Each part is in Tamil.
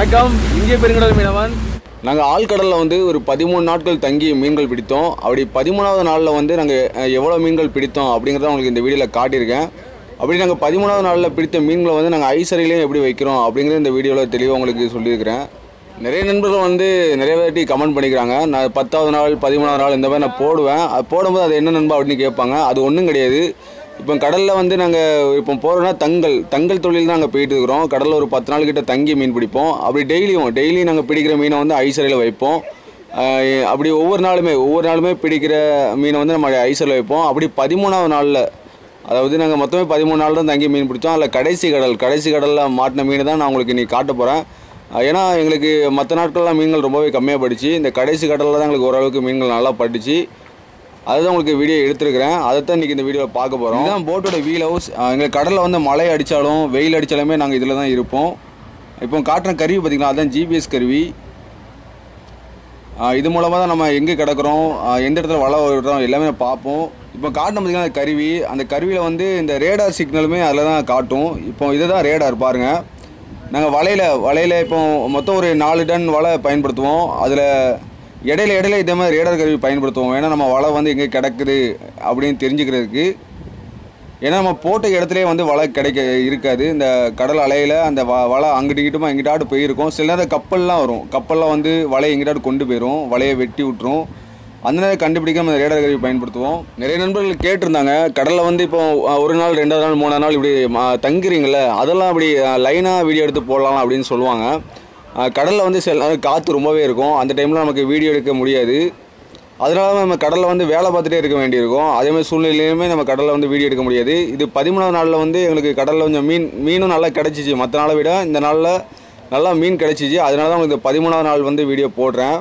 வணக்கம் இந்திய பெருங்கடல் மீனவன் நாங்கள் ஆழ்கடலில் வந்து ஒரு பதிமூணு நாட்கள் தங்கி மீன்கள் பிடித்தோம் அப்படி பதிமூணாவது நாளில் வந்து நாங்கள் எவ்வளோ மீன்கள் பிடித்தோம் அப்படிங்கிறத உங்களுக்கு இந்த வீடியோவில் காட்டியிருக்கேன் அப்படி நாங்கள் பதிமூணாவது நாளில் பிடித்த மீன்களை வந்து நாங்கள் ஐசரையிலையும் எப்படி வைக்கிறோம் அப்படிங்கிறது இந்த வீடியோவில் தெளிவாக உங்களுக்கு சொல்லியிருக்கிறேன் நிறைய நண்பர்கள் வந்து நிறைய வாட்டி கமெண்ட் பண்ணிக்கிறாங்க நான் பத்தாவது நாள் பதிமூணாவது நாள் இந்த மாதிரி நான் போடுவேன் அது போடும்போது அது என்ன நண்பா அப்படின்னு கேட்பாங்க அது ஒன்றும் கிடையாது இப்போ கடலில் வந்து நாங்கள் இப்போ போகிறோன்னா தங்கல் தங்கல் தொழில் தான் நாங்கள் போயிட்டு இருக்கிறோம் கடலில் ஒரு பத்து நாள் கிட்ட தங்கி மீன் பிடிப்போம் அப்படி டெய்லியும் டெய்லி நாங்கள் பிடிக்கிற மீனை வந்து ஐசரையில் வைப்போம் ஆஹ் அப்படி ஒவ்வொரு நாளுமே ஒவ்வொரு நாளுமே பிடிக்கிற மீனை வந்து நம்ம ஐசரில் வைப்போம் அப்படி பதிமூணாவது நாளில் அதாவது நாங்கள் மொத்தமே பதிமூணு நாள் தான் தங்கி மீன் பிடிச்சோம் அதில் கடைசி கடல் கடைசி கடலில் மாட்டின மீன் தான் நான் உங்களுக்கு இன்னைக்கு காட்ட போகிறேன் ஏன்னா எங்களுக்கு மற்ற நாட்கள்லாம் மீன்கள் ரொம்பவே கம்மியாக படிச்சு இந்த கடைசி கடலில் தான் எங்களுக்கு ஓரளவுக்கு மீன்கள் நல்லா பட்டுச்சு அதுதான் உங்களுக்கு வீடியோ எடுத்திருக்கிறேன் அதை தான் இன்றைக்கி இந்த வீடியோவில் பார்க்க போகிறோம் இதுதான் போட்டோட வீல் ஹவுஸ் எங்களுக்கு கடலில் வந்து மழை அடித்தாலும் வெயில் அடித்தாலுமே நாங்கள் இதில் தான் இருப்போம் இப்போ காட்டுற கருவி பார்த்திங்களா அதுதான் ஜிபிஎஸ் கருவி ஆஹ் இது மூலமாக தான் நம்ம எங்கே கிடக்குறோம் ஆஹ் எந்த இடத்துல வலை விடுறோம் எல்லாமே பார்ப்போம் இப்போ காட்டணும் பார்த்தீங்கன்னா அந்த கருவி அந்த கருவியில் வந்து இந்த ரேடார் சிக்னலுமே அதில் தான் காட்டும் இப்போ இதுதான் ரேடார் பாருங்கள் நாங்கள் வலையில் வலையில் இப்போ மொத்தம் ஒரு நாலு டன் வலை பயன்படுத்துவோம் அதில் இடையில இடையில இதே மாதிரி ரேடார் கருவி பயன்படுத்துவோம் ஏன்னா நம்ம வலை வந்து எங்கே கிடக்குது அப்படின்னு தெரிஞ்சுக்கிறதுக்கு ஏன்னா நம்ம போட்ட இடத்துலயே வந்து வலை கிடைக்க இருக்காது இந்த கடல் அலையில் அந்த வ வலை அங்கிட்டு இங்கிட்டுமா எங்கிட்டாட்டு போயிருக்கும் சில நேரம் கப்பல்லாம் வரும் கப்பல்லாம் வந்து வலையை எங்கிட்டாட்டு கொண்டு போயிடும் வலையை வெட்டி விட்டுரும் அந்த நேரம் கண்டுபிடிக்க நம்ம ரேடார் கருவி பயன்படுத்துவோம் நிறைய நண்பர்கள் கேட்டிருந்தாங்க கடலில் வந்து இப்போ அஹ், ஒரு நாள் ரெண்டாவது நாள் மூணாவது நாள் இப்படி ம- தங்குறீங்கல்ல அதெல்லாம் அப்படி லைனாக வீடியோ எடுத்து போடலாம் அப்படின்னு சொல்லுவாங்க கடலில் வந்து சில நேரம் காற்று ரொம்பவே இருக்கும் அந்த டைமில் நமக்கு வீடியோ எடுக்க முடியாது அதனால நம்ம கடலில் வந்து வேலை பார்த்துட்டே இருக்க வேண்டியிருக்கும் அதே மாதிரி சூழ்நிலையிலுமே நம்ம கடலில் வந்து வீடியோ எடுக்க முடியாது இது பதிமூணாவது நாளில் வந்து எங்களுக்கு கடலில் கொஞ்சம் மீன் மீனும் நல்லா கிடச்சிச்சு மற்ற நாளை விட இந்த நாளில் நல்லா மீன் கிடச்சிச்சு அதனால தான் உங்களுக்கு பதிமூணாவது நாள் வந்து வீடியோ போடுறேன்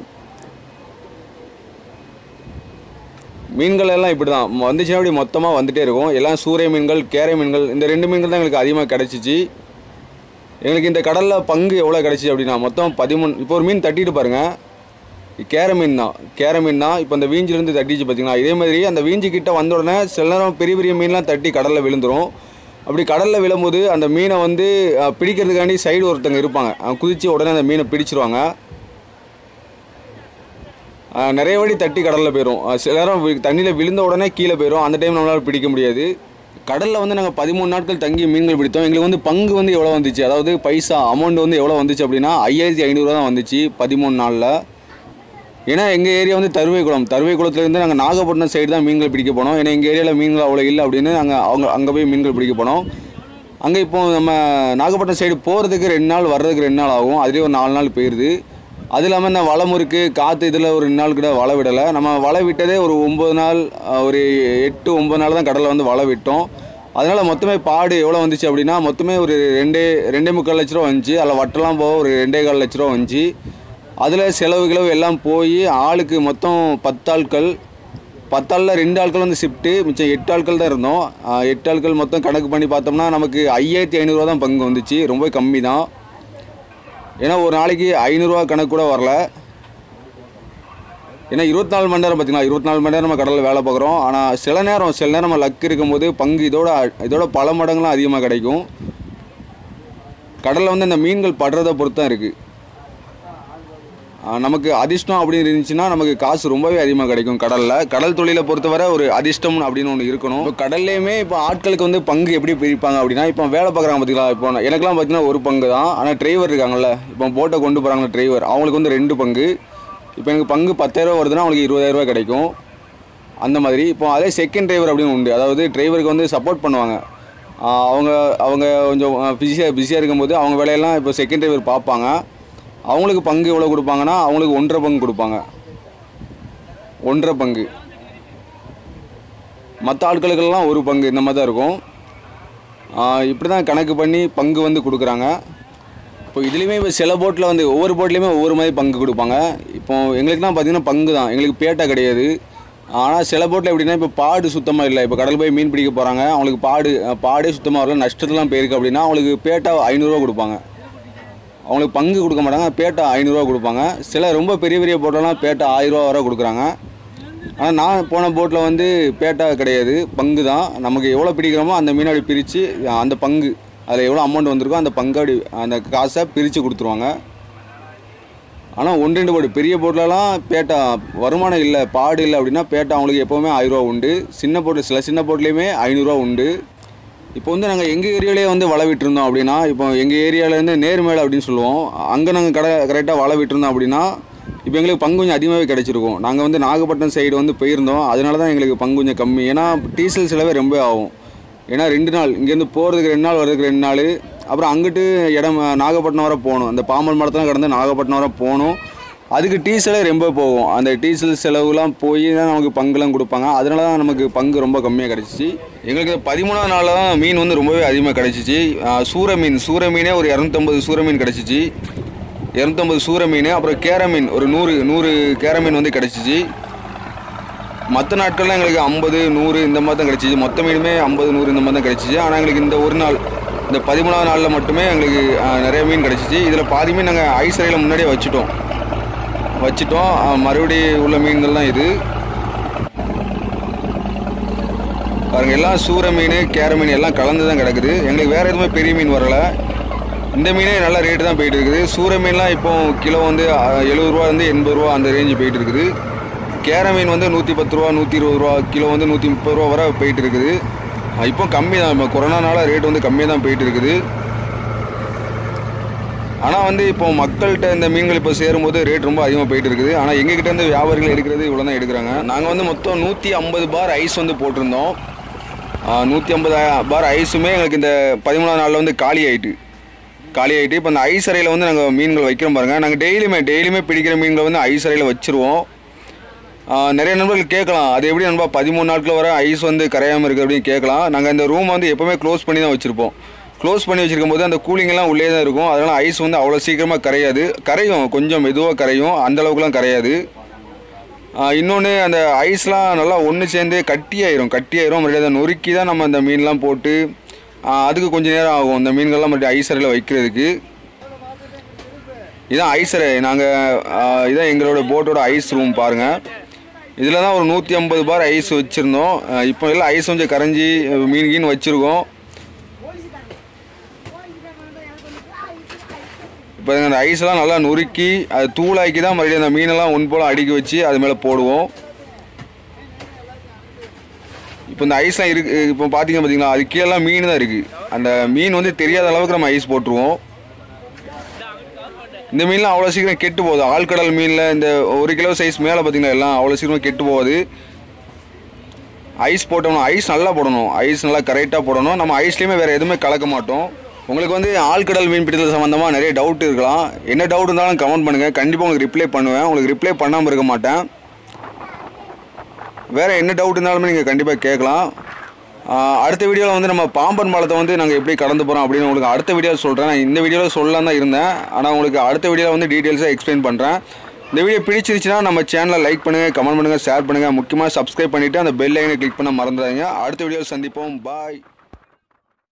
மீன்கள் எல்லாம் இப்படி தான் வந்துச்சுன்னா அப்படி மொத்தமாக வந்துட்டே இருக்கும் எல்லாம் சூறை மீன்கள் கேரை மீன்கள் இந்த ரெண்டு மீன்கள் தான் எங்களுக்கு அதிகமாக கிடச்சிச்சு எங்களுக்கு இந்த கடலில் பங்கு எவ்வளோ கிடச்சிச்சு அப்படின்னா மொத்தம் பதிமூணு இப்போ ஒரு மீன் தட்டிட்டு பாருங்கள் கேரை மீன் தான் கேரை மீன் தான் இப்போ அந்த வீஞ்சிலேருந்து தட்டிச்சு பார்த்தீங்களா இதே மாதிரி அந்த வீஞ்சி கிட்ட வந்த உடனே சில நேரம் பெரிய பெரிய மீன்லாம் தட்டி கடலில் விழுந்துரும் அப்படி கடலில் விழும்போது அந்த மீனை வந்து அஹ், பிடிக்கிறதுக்காண்டி சைடு ஒருத்தங்க இருப்பாங்க அவங்க குதிச்சு உடனே அந்த மீனை பிடிச்சிருவாங்க அஹ், நிறைய வாட்டி தட்டி கடலில் போயிடும் அஹ், சில நேரம் தண்ணியில் விழுந்த உடனே கீழே போயிடும் அந்த டைம் நம்மளால் பிடிக்க முடியாது கடலில் வந்து நாங்கள் பதிமூணு நாட்கள் தங்கி மீன்கள் பிடித்தோம் எங்களுக்கு வந்து பங்கு வந்து எவ்வளோ வந்துச்சு அதாவது பைசா அமௌண்ட் வந்து எவ்வளோ வந்துச்சு அப்படின்னா ஐயாயிரத்தி ஐநூறுரூவா தான் வந்துச்சு பதிமூணு நாளில் ஏன்னா எங்கள் ஏரியா வந்து தருவைக்குளம் தருவைக்குளத்துலேருந்து நாங்கள் நாகப்பட்டினம் சைடு தான் மீன்கள் பிடிக்க போனோம் ஏன்னா எங்கள் ஏரியாவில் மீன்கள் அவ்வளோ இல்லை அப்படின்னு நாங்கள் அவங்க அங்கே போய் மீன்கள் பிடிக்க போனோம் அங்கே இப்போ நம்ம நாகப்பட்டினம் சைடு போகிறதுக்கு ரெண்டு நாள் வர்றதுக்கு ரெண்டு நாள் ஆகும் அதுலேயே ஒரு நாலு நாள் போயிடுது அது இல்லாமல் இந்த வலை முறுக்கு காற்று இதில் ஒரு ரெண்டு நாள் கிட்ட வலை விடலை நம்ம வலை விட்டதே ஒரு ஒம்பது நாள் அஹ், ஒரு எட்டு ஒம்பது நாள் தான் கடலில் வந்து வலை விட்டோம் அதனால் மொத்தமே பாடு எவ்வளோ வந்துச்சு அப்படின்னா மொத்தமே ஒரு ரெண்டே ரெண்டே முக்கால் லட்ச ரூபா வந்துச்சு அதில் வட்டெல்லாம் போக ஒரு ரெண்டே கால் லட்ச ரூபா வந்துச்சு அதில் செலவு கிளவு எல்லாம் போய் ஆளுக்கு மொத்தம் பத்து ஆட்கள் பத்தாளில் ரெண்டு ஆட்கள் வந்து ஷிஃப்ட்டு மிச்சம் எட்டு ஆட்கள் தான் இருந்தோம் ஆஹ் எட்டு ஆட்கள் மொத்தம் கணக்கு பண்ணி பார்த்தோம்னா நமக்கு ஐயாயிரத்தி ஐநூறுரூவா தான் பங்கு வந்துச்சு ரொம்ப கம்மி தான் ஏன்னா ஒரு நாளைக்கு ஐநூறுரூவா கணக்கு கூட வரல ஏன்னா இருபத்தி நாலு மணி நேரம் பார்த்தீங்களா இருபத்தி நாலு மணி நேரம் நம்ம கடலில் வேலை பார்க்குறோம் ஆனால் சில நேரம் சில நேரம் நம்ம லக் இருக்கும்போது பங்கு இதோட இதோட பல மடங்குலாம் அதிகமாக கிடைக்கும் கடலில் வந்து இந்த மீன்கள் படுறதை பொறுத்து தான் இருக்குது ஆஹ் நமக்கு அதிர்ஷ்டம் அப்படின்னு இருந்துச்சுன்னா நமக்கு காசு ரொம்பவே அதிகமாக கிடைக்கும் கடலில் கடல் தொழிலை பொறுத்தவரை ஒரு அதிர்ஷ்டம் அப்படின்னு ஒன்று இருக்கணும் இப்போ கடல்லையுமே இப்போ ஆட்களுக்கு வந்து பங்கு எப்படி பிரிப்பாங்க அப்படின்னா இப்போ வேலை பார்க்குறாங்க பார்த்தீங்களா இப்போ நான் எனக்குலாம் பார்த்தீங்கன்னா ஒரு பங்கு தான் ஆனால் டிரைவர் இருக்காங்கல்ல இப்போ போட்டை கொண்டு போகிறாங்க டிரைவர் அவங்களுக்கு வந்து ரெண்டு பங்கு இப்போ எனக்கு பங்கு பத்தாயிரரூவா வருதுன்னா அவங்களுக்கு இருபதாயிரரூவா கிடைக்கும் அந்த மாதிரி இப்போ அதே செகண்ட் டிரைவர் அப்படின்னு உண்டு அதாவது டிரைவருக்கு வந்து சப்போர்ட் பண்ணுவாங்க ஆஹ் அவங்க அவங்க கொஞ்சம் பிஸியாக பிஸியாக இருக்கும்போது அவங்க வேலையெல்லாம் இப்போ செகண்ட் டிரைவர் பார்ப்பாங்க அவங்களுக்கு பங்கு எவ்வளோ கொடுப்பாங்கன்னா அவங்களுக்கு ஒன்றரை பங்கு கொடுப்பாங்க ஒன்றரை பங்கு மற்ற ஆட்களுக்கெல்லாம் ஒரு பங்கு இந்த மாதிரி தான் இருக்கும் இப்படி தான் கணக்கு பண்ணி பங்கு வந்து கொடுக்குறாங்க இப்போ இதுலேயுமே இப்போ சில போட்டில் வந்து ஒவ்வொரு போட்லேயுமே ஒவ்வொரு மாதிரி பங்கு கொடுப்பாங்க இப்போ எங்களுக்குலாம் பார்த்தீங்கன்னா பங்கு தான் எங்களுக்கு பேட்டா கிடையாது ஆனால் சில போட்டில் எப்படின்னா இப்போ பாடு சுத்தமாக இல்லை இப்போ கடல் போய் மீன் பிடிக்க போகிறாங்க அவங்களுக்கு பாடு அஹ், பாடே சுத்தமாக வரல நஷ்டத்துலாம் போயிருக்கு அப்படின்னா அவங்களுக்கு பேட்டா ஐநூறுரூவா கொடுப்பாங்க அவங்களுக்கு பங்கு கொடுக்க மாட்டாங்க பேட்டா ஐநூறுரூவா கொடுப்பாங்க சில ரொம்ப பெரிய பெரிய போட்டெல்லாம் பேட்டா ஆயிரரூவா வரை கொடுக்குறாங்க ஆனால் நான் போன போட்டில் வந்து பேட்டா கிடையாது பங்கு தான் நமக்கு எவ்வளோ பிடிக்கிறோமோ அந்த மீனாடி பிரித்து அந்த பங்கு அதில் எவ்வளோ அமௌண்ட் வந்திருக்கோ அந்த பங்காடி அந்த காசை பிரித்து கொடுத்துருவாங்க ஆனால் ஒன்று ரெண்டு போட்டு பெரிய போட்லலாம் பேட்டா வருமானம் இல்லை பாடு இல்லை அப்படின்னா பேட்டா அவங்களுக்கு எப்போவுமே ஆயிரரூவா உண்டு சின்ன போட்டு சில சின்ன போட்லேயுமே ஐநூறுரூவா உண்டு இப்போ வந்து நாங்கள் எங்கள் ஏரியாலே வந்து வலை விட்டுருந்தோம் அப்படின்னா இப்போ எங்கள் ஏரியாவிலேருந்து நேர்மேலை அப்படின்னு சொல்லுவோம் அங்கே நாங்கள் கடை கரெக்டாக வலை விட்டுருந்தோம் அப்படின்னா இப்போ எங்களுக்கு பங்கு கொஞ்சம் அதிகமாகவே கிடச்சிருக்கும் நாங்கள் வந்து நாகப்பட்டினம் சைடு வந்து போயிருந்தோம் அதனால தான் எங்களுக்கு பங்கு கொஞ்சம் கம்மி ஏன்னா டீசல் செலவே ரொம்ப ஆகும் ஏன்னா ரெண்டு நாள் இங்கேருந்து போகிறதுக்கு ரெண்டு நாள் வர்றதுக்கு ரெண்டு நாள் அப்புறம் அங்கிட்டு இடம் நாகப்பட்டினம் வரை போகணும் அந்த பாம்பன் மரத்தில் கடந்து நாகப்பட்டினம் வரை போகணும் அதுக்கு டீசலே ரொம்ப போகும் அந்த டீசல் செலவுலாம் போய் தான் நமக்கு பங்குலாம் கொடுப்பாங்க அதனால தான் நமக்கு பங்கு ரொம்ப கம்மியாக கிடச்சிச்சு எங்களுக்கு பதிமூணாவது நாளில் தான் மீன் வந்து ரொம்பவே அதிகமாக கிடச்சிச்சு ஆஹ் சூர மீன் சூர மீனே ஒரு இரநூத்தம்பது சூர மீன் கிடச்சிச்சு இரநூத்தம்பது சூர மீன் அப்புறம் கேர மீன் ஒரு நூறு நூறு கேர மீன் வந்து கிடச்சிச்சு மற்ற நாட்கள்லாம் எங்களுக்கு ஐம்பது நூறு இந்த மாதிரி தான் கிடச்சிச்சு மொத்த மீனுமே ஐம்பது நூறு இந்த மாதிரி தான் கிடச்சிச்சு ஆனால் எங்களுக்கு இந்த ஒரு நாள் இந்த பதிமூணாவது நாளில் மட்டுமே எங்களுக்கு ஆஹ், நிறைய மீன் கிடச்சிச்சு இதில் பாதி மீன் நாங்கள் ஐஸ் அறையில் முன்னாடியே வச்சுட்டோம் வச்சுட்டோம் ஆஹ், மறுபடி உள்ள மீன்கள் தான் இது பாருங்க எல்லாம் சூர மீன் கேர மீன் எல்லாம் கலந்து தான் கிடக்குது எங்களுக்கு வேறு எதுவுமே பெரிய மீன் வரல இந்த மீனே நல்ல ரேட்டு தான் போயிட்டு இருக்குது சூர மீன்லாம் இப்போ கிலோ வந்து அஹ், எழுபது ரூபா வந்து எண்பது ரூபா அந்த ரேஞ்சு போயிட்டு இருக்குது கேர மீன் வந்து நூற்றி பத்து ரூபா நூற்றி இருபது ரூபா கிலோ வந்து நூற்றி முப்பது ரூபா வரை போயிட்டு இருக்குது அஹ், இப்போ கம்மி தான் இப்போ கொரோனானால ரேட் வந்து கம்மியாக தான் போயிட்டு இருக்குது ஆனால் வந்து இப்போ மக்கள்கிட்ட இந்த மீன்கள் இப்போ சேரும்போது ரேட் ரொம்ப அதிகமாக போயிட்டு இருக்குது ஆனால் எங்ககிட்ட இருந்து வியாபாரிகள் எடுக்கிறது இவ்வளோ தான் எடுக்கிறாங்க நாங்கள் வந்து மொத்தம் நூற்றி ஐம்பது பார் ஐஸ் வந்து போட்டிருந்தோம் நூற்றி ஐம்பது பார் ஐஸுமே எங்களுக்கு இந்த பதிமூணாம் நாளில் வந்து காலி ஆயிட்டு காலி ஆகிட்டு இப்போ அந்த ஐஸ் அறையில் வந்து நாங்கள் மீன்கள் வைக்கிறோம் பாருங்கள் நாங்கள் டெய்லியுமே டெய்லியுமே பிடிக்கிற மீன்களை வந்து ஐஸ் அறையில் வச்சுருவோம் நிறைய நண்பர்கள் கேட்கலாம் அது எப்படி நண்பா பதிமூணு நாட்கள் வரை ஐஸ் வந்து கரையாமல் இருக்குது அப்படின்னு கேட்கலாம் நாங்கள் இந்த ரூம் வந்து எப்போவுமே க்ளோஸ் பண்ணி தான் வச்சுருப்போம் க்ளோஸ் பண்ணி வச்சிருக்கும் போது அந்த கூலிங் எல்லாம் உள்ளே தான் இருக்கும் அதனால் ஐஸ் வந்து அவ்வளோ சீக்கிரமாக கரையாது கரையும் கொஞ்சம் மெதுவாக கரையும் அந்த அளவுக்குலாம் கரையாது இன்னொன்று அந்த ஐஸ்லாம் நல்லா ஒன்று சேர்ந்து கட்டியாயிரும் கட்டியாயிரும் மறுபடியும் அதை நொறுக்கி தான் நம்ம அந்த மீன்லாம் போட்டு ஆ, அதுக்கு கொஞ்சம் நேரம் ஆகும் இந்த மீன்கள்லாம் மறுபடியும் ஐஸ் அறையில் வைக்கிறதுக்கு இதான் ஐஸ் அறை நாங்கள் இதான் எங்களோட போட்டோட ஐஸ் ரூம் பாருங்கள் இதில் தான் ஒரு நூற்றி ஐம்பது பார் ஐஸ் வச்சுருந்தோம் இப்போ எல்லாம் ஐஸ் கொஞ்சம் கரைஞ்சி மீன் கீன் வச்சுருக்கோம் இப்போ அந்த ஐஸ்லாம் நல்லா நொறுக்கி அது தூளாக்கி தான் மறுபடியும் அந்த மீனெல்லாம் ஒன் போல் அடுக்கி வச்சு அது மேலே போடுவோம் இப்போ இந்த ஐஸ்லாம் இருக்கு இப்போ பார்த்தீங்க பார்த்தீங்களா அது கீழெல்லாம் மீன் தான் இருக்குது அந்த மீன் வந்து தெரியாத அளவுக்கு நம்ம ஐஸ் போட்டுருவோம் இந்த மீன்லாம் அவ்வளோ சீக்கிரம் கெட்டு போகுது ஆழ்கடல் மீனில் இந்த ஒரு கிலோ சைஸ் மேலே பார்த்தீங்கன்னா எல்லாம் அவ்வளோ சீக்கிரம் கெட்டு போகுது ஐஸ் போட்டோம்னா ஐஸ் நல்லா போடணும் ஐஸ் நல்லா கரெக்டாக போடணும் நம்ம ஐஸ்லேயுமே வேறு எதுவுமே கலக்க மாட்டோம் உங்களுக்கு வந்து ஆழ்கடல் மீன் பிடித்தல் சம்மந்தமாக நிறைய டவுட் இருக்கலாம் என்ன டவுட் இருந்தாலும் கமெண்ட் பண்ணுங்கள் கண்டிப்பாக உங்களுக்கு ரிப்ளை பண்ணுவேன் உங்களுக்கு ரிப்ளை பண்ணாமல் இருக்க மாட்டேன் வேறு என்ன டவுட் இருந்தாலுமே நீங்கள் கண்டிப்பாக கேட்கலாம் ஆஹ் அடுத்த வீடியோவில் வந்து நம்ம பாம்பன் பாலத்தை வந்து நாங்கள் எப்படி கடந்து போகிறோம் அப்படின்னு உங்களுக்கு அடுத்த வீடியோவில் சொல்கிறேன் நான் இந்த வீடியோவில் சொல்லலாம் தான் இருந்தேன் ஆனால் உங்களுக்கு அடுத்த வீடியோவில் வந்து டீட்டெயில்ஸாக எக்ஸ்பிளைன் பண்ணுறேன் இந்த வீடியோ பிடிச்சிருச்சுன்னா நம்ம சேனலை லைக் பண்ணுங்கள் கமெண்ட் பண்ணுங்கள் ஷேர் பண்ணுங்கள் முக்கியமாக சப்ஸ்கிரைப் பண்ணிவிட்டு அந்த பெல் ஐனை கிளிக் பண்ண மறந்துடாதீங்க அடுத்த வீடியோவில் சந்திப்போம் பாய்